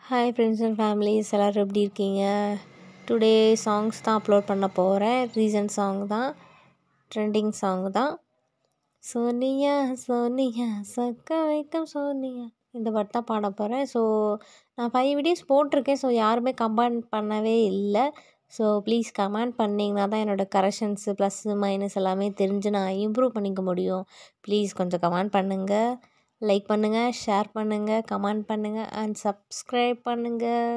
hi friends and families எல்லோரும் எப்படி இருக்கீங்க டுடே சாங்ஸ் தான் அப்லோட் பண்ண போகிறேன் ரீசன்ட் சாங் தான் ட்ரெண்டிங் சாங் தான் சோனியா சோனியா சக்க வைக்கம் சோனியா இந்த பாட்டு தான் பாட போகிறேன் ஸோ நான் ஃபைவ் வீடியோஸ் போட்டிருக்கேன் ஸோ யாருமே கமெண்ட் பண்ணவே இல்லை ஸோ ப்ளீஸ் கமெண்ட் பண்ணிங்கன்னா தான் என்னோடய கரெக்ஷன்ஸு ப்ளஸ்ஸு மைனஸ் எல்லாமே தெரிஞ்சு நான் இம்ப்ரூவ் பண்ணிக்க முடியும் ப்ளீஸ் கொஞ்சம் கமெண்ட் பண்ணுங்கள் லைக் பண்ணுங்கள் ஷேர் பண்ணுங்கள் கமெண்ட் பண்ணுங்கள் அண்ட் சப்ஸ்கிரைப் பண்ணுங்கள்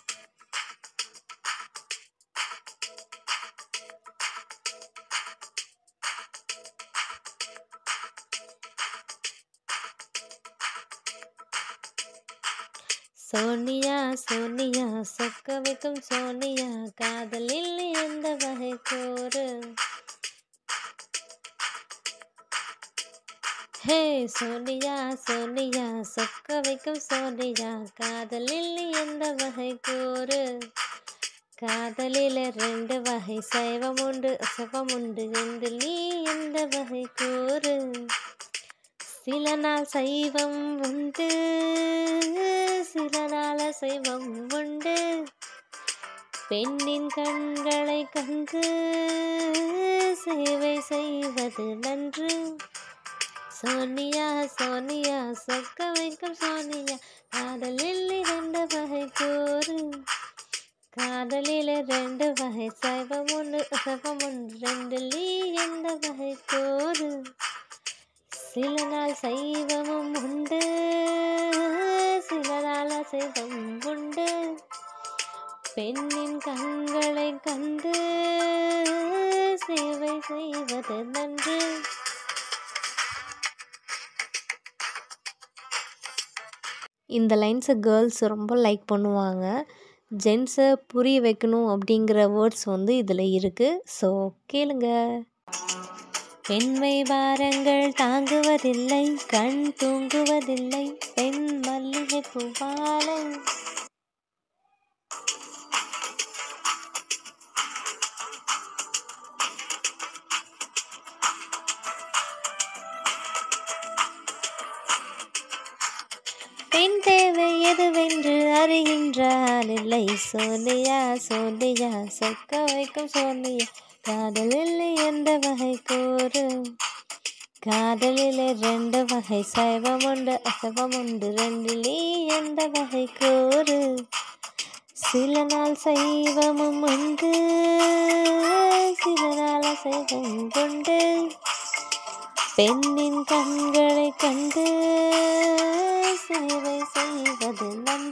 சோனியா சோனியா சொக்க வைக்கும் சோனியா காதலில் எந்த வகை கூறு ஹே சோனியா சோனியா சொக்க வைக்கும் சோனியா காதலில் எந்த வகை கூறு காதலில் ரெண்டு வகை சைவம் உண்டு அசைவம் உண்டு ரெண்டு நீ எந்த வகை கூறு சில நாள் சைவம் உண்டு சில நாள் அசைவம் உண்டு பெண்ணின் கண்களை கண்டு சேவை செய்வது நன்று சோனியா சோனியா சொக்க வைக்கும் சோனியா காதலில் இரண்டு வகை கூறு காதலில் ரெண்டு வகை சைவம் ஒன்று சைவம் ஒன்று ரெண்டு லீ எந்த வகை கூறு சில நாள் சைவமும் உண்டு சில நாள் அசைவம் உண்டு பெண்ணின் கண்களை கண்டு சேவை செய்வது நன்று இந்த லைன்ஸை கேர்ள்ஸ் ரொம்ப லைக் பண்ணுவாங்க ஜென்ஸை புரிய வைக்கணும் அப்படிங்கிற வேர்ட்ஸ் வந்து இதில் இருக்குது ஸோ கேளுங்க பெண்மை வாரங்கள் தாங்குவதில்லை கண் தூங்குவதில்லை பெண் மல்லிகை பூவாலை பெண் தேவை எதுவென்று அறிகின்றால் இல்லை சோனியா சோனியா சொக்க வைக்கும் சோனியா காதலில் எந்த வகை கூறு காதலில் ரெண்டு வகை சைவம் உண்டு அசைவம் உண்டு ரெண்டிலே எந்த வகை கூறு சில நாள் சைவமும் உண்டு சில நாள் அசைவம் உண்டு பெண்ணின் கண்களை கண்டு சேவை செய்வது நன்று